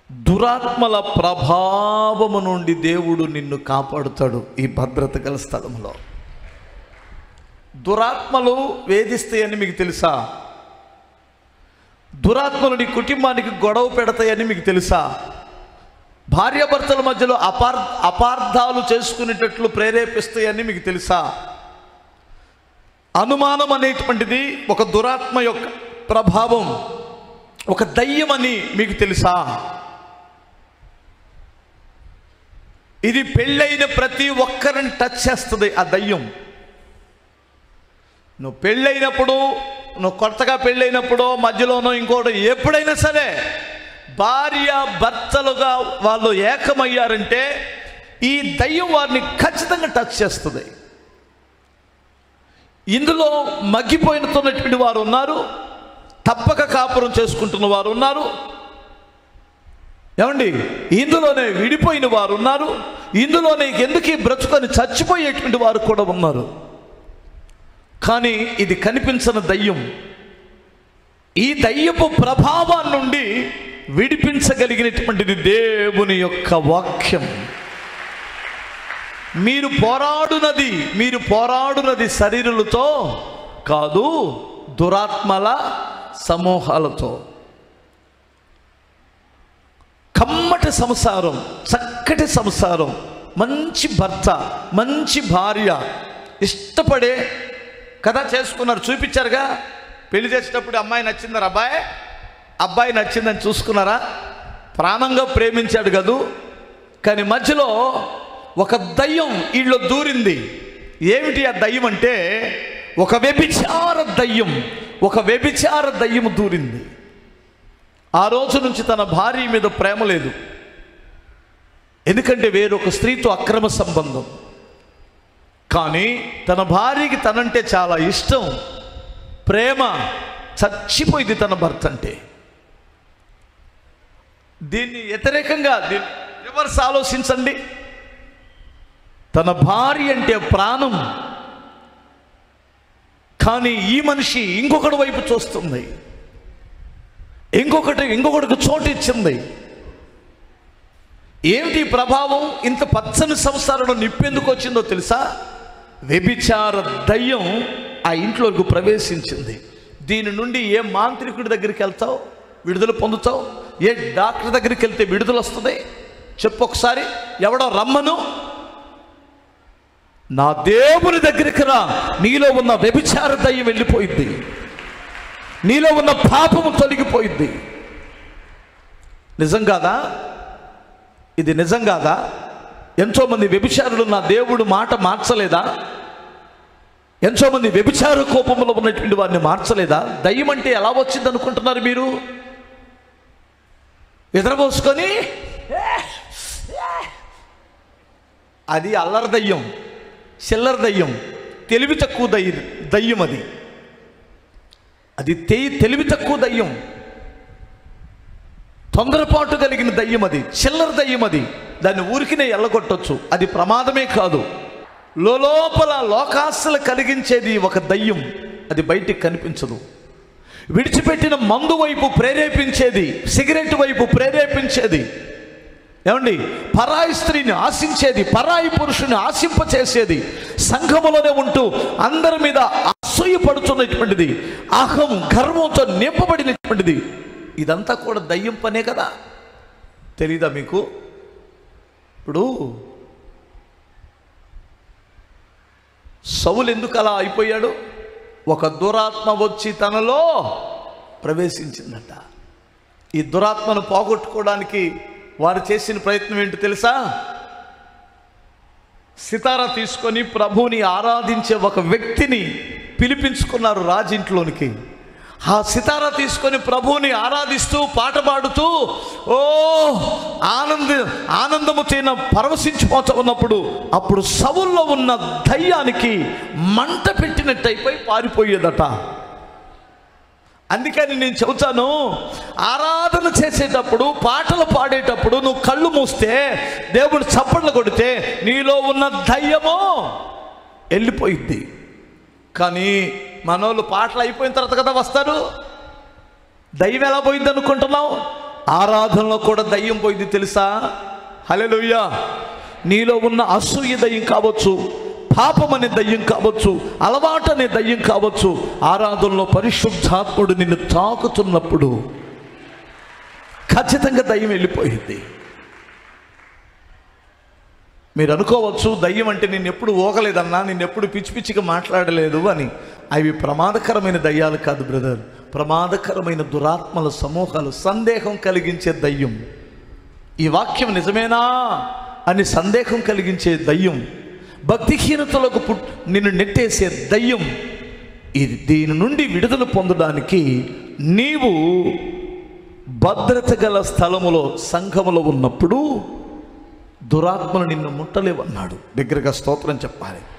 దురాత్మల ప్రభావము నుండి దేవుడు నిన్ను కాపాడుతాడు ఈ భద్రత గల స్థలంలో దురాత్మలు వేధిస్తాయని మీకు తెలుసా దురాత్మలు నీ కుటుంబానికి గొడవ పెడతాయని మీకు తెలుసా భార్యాభర్తల మధ్యలో అపార్ అపార్థాలు చేసుకునేటట్లు ప్రేరేపిస్తాయని మీకు తెలుసా అనుమానం అనేటువంటిది ఒక దురాత్మ యొక్క ప్రభావం ఒక దయ్యం అని మీకు తెలుసా ఇది పెళ్ళైన ప్రతి ఒక్కరిని టచ్ చేస్తుంది ఆ దయ్యం నువ్వు పెళ్ళైనప్పుడు నువ్వు కొత్తగా పెళ్ళైనప్పుడు మధ్యలోనో ఇంకోటి ఎప్పుడైనా సరే భార్య భర్తలుగా వాళ్ళు ఏకమయ్యారంటే ఈ దయ్యం వారిని ఖచ్చితంగా టచ్ చేస్తుంది ఇందులో మగ్గిపోయినటువంటి వారు ఉన్నారు తప్పక కాపురం చేసుకుంటున్న వారు ఉన్నారు ఏమండి ఇందులోనే విడిపోయిన వారు ఉన్నారు ఇందులోనే ఎందుకు ఈ బ్రతుకొని చచ్చిపోయేటువంటి వారు కూడా ఉన్నారు కానీ ఇది కనిపించని దయ్యం ఈ దయ్యపు ప్రభావం నుండి విడిపించగలిగినటువంటిది దేవుని యొక్క వాక్యం మీరు పోరాడునది మీరు పోరాడునది శరీరులతో కాదు దురాత్మల సమూహాలతో కమ్మటి సంసారం చక్కటి సంసారం మంచి భర్త మంచి భార్య ఇష్టపడే కథ చేసుకున్నారు చూపించారుగా పెళ్లి చేసేటప్పుడు అమ్మాయి నచ్చిందరా అబ్బాయి అబ్బాయి నచ్చిందని చూసుకున్నారా ప్రాణంగా ప్రేమించాడు కదూ కానీ మధ్యలో ఒక దయ్యం వీళ్ళు దూరింది ఏమిటి ఆ దయ్యం అంటే ఒక వ్యభిచార దయ్యం ఒక వ్యభిచార దయ్యం దూరింది ఆ రోజు నుంచి తన భార్య మీద ప్రేమ లేదు ఎందుకంటే వేరొక స్త్రీతో అక్రమ సంబంధం కానీ తన భార్యకి తనంటే చాలా ఇష్టం ప్రేమ చచ్చిపోయింది తన భర్త అంటే దీన్ని వ్యతిరేకంగా దీన్ని రివర్స్ ఆలోచించండి తన భార్య అంటే ప్రాణం కానీ ఈ మనిషి ఇంకొకటి వైపు చూస్తుంది ఇంకొకటి ఇంకొకటికి చోటు ఇచ్చింది ఏమిటి ఈ ప్రభావం ఇంత పచ్చని సంసారంలో నిప్పెందుకు వచ్చిందో తెలుసా వ్యభిచార దయ్యం ఆ ఇంట్లోకి ప్రవేశించింది దీని నుండి ఏ మాంత్రికుడి దగ్గరికి వెళ్తావు విడుదల పొందుతావు ఏ డాక్టర్ దగ్గరికి వెళ్తే విడుదల వస్తుంది చెప్పు ఒకసారి ఎవడో రమ్మను నా దేవుని దగ్గరికి రా నీలో ఉన్న వ్యభిచార దయ్యం వెళ్ళిపోయింది నీలో ఉన్న పాపము తొలగిపోయింది నిజం కాదా ఇది నిజం కాదా ఎంతోమంది వ్యభిచారులు నా దేవుడు మాట మార్చలేదా ఎంతోమంది వ్యభిచార కోపంలో ఉన్నటువంటి వారిని మార్చలేదా దయ్యం అంటే ఎలా వచ్చింది అనుకుంటున్నారు మీరు ఎదరబోసుకొని అది అల్లరి దయ్యం చిల్లర దయ్యం తెలివి తక్కువ దయ్య దయ్యం అది అది తె తెలివి తక్కువ దయ్యం తొందరపాటు కలిగిన దయ్యం అది చిల్లర దయ్యం అది దాన్ని ఊరికినే ఎల్లగొట్టొచ్చు అది ప్రమాదమే కాదు లోపల లోకాశలు కలిగించేది ఒక దయ్యం అది బయటికి కనిపించదు విడిచిపెట్టిన మందు వైపు ప్రేరేపించేది సిగరెట్ వైపు ప్రేరేపించేది ఏమండి పరాయి స్త్రీని ఆశించేది పరాయి పురుషుని ఆశింపచేసేది సంఘములోనే ఉంటూ అందరి మీద అసూయపడుతున్నటువంటిది అహం గర్వంతో నింపబడినటువంటిది ఇదంతా కూడా దయ్యం పనే కదా తెలీదా మీకు ఇప్పుడు సౌలు ఎందుకు అలా అయిపోయాడు ఒక దురాత్మ వచ్చి తనలో ప్రవేశించిందట ఈ దురాత్మను పోగొట్టుకోవడానికి వారు చేసిన ప్రయత్నం ఏంటో తెలుసా సితారా తీసుకొని ప్రభువుని ఆరాధించే ఒక వ్యక్తిని పిలిపించుకున్నారు రాజింట్లోనికి ఆ సితారా తీసుకొని ప్రభువుని ఆరాధిస్తూ పాట పాడుతూ ఓ ఆనంద ఆనందము తిన పరవశించిపోతూ ఉన్నప్పుడు అప్పుడు సవుల్లో ఉన్న దయ్యానికి మంట పెట్టినట్టయిపోయి పారిపోయేదట అందుకని నేను చెబుతాను ఆరాధన చేసేటప్పుడు పాటలు పాడేటప్పుడు నువ్వు కళ్ళు మూస్తే దేవుడు చప్పట్లు కొడితే నీలో ఉన్న దయ్యము వెళ్ళిపోయింది కానీ మనోళ్ళు పాటలు అయిపోయిన తర్వాత కదా వస్తారు దయ్యం ఎలా పోయింది అనుకుంటున్నావు ఆరాధనలో కూడా దయ్యం పోయింది తెలుసా హల్లెలూయా నీలో ఉన్న అసూయ దయ్యం కావచ్చు పాపం అనే దయ్యం కావచ్చు అలవాటు అనే దయ్యం కావచ్చు ఆరాధనలో పరిశుద్ధాత్ముడు నిన్ను తాకుతున్నప్పుడు ఖచ్చితంగా దయ్యం వెళ్ళిపోయింది మీరు అనుకోవచ్చు దయ్యం అంటే నేను ఎప్పుడు ఓగలేదన్నా నేను ఎప్పుడు పిచ్చి పిచ్చిగా మాట్లాడలేదు అని అవి ప్రమాదకరమైన దయ్యాలు కాదు బ్రదర్ ప్రమాదకరమైన దురాత్మల సమూహాలు సందేహం కలిగించే దయ్యం ఈ వాక్యం నిజమేనా అని సందేహం కలిగించే దయ్యం భక్తిహీనతలకు పుట్ నిన్ను నెట్టేసే దయ్యం ఇది దీని నుండి విడుదల పొందడానికి నీవు భద్రత గల స్థలములో సంఘములో ఉన్నప్పుడు దురాత్మలు నిన్ను ముట్టలేవన్నాడు దగ్గరగా స్తోత్రం చెప్పాలి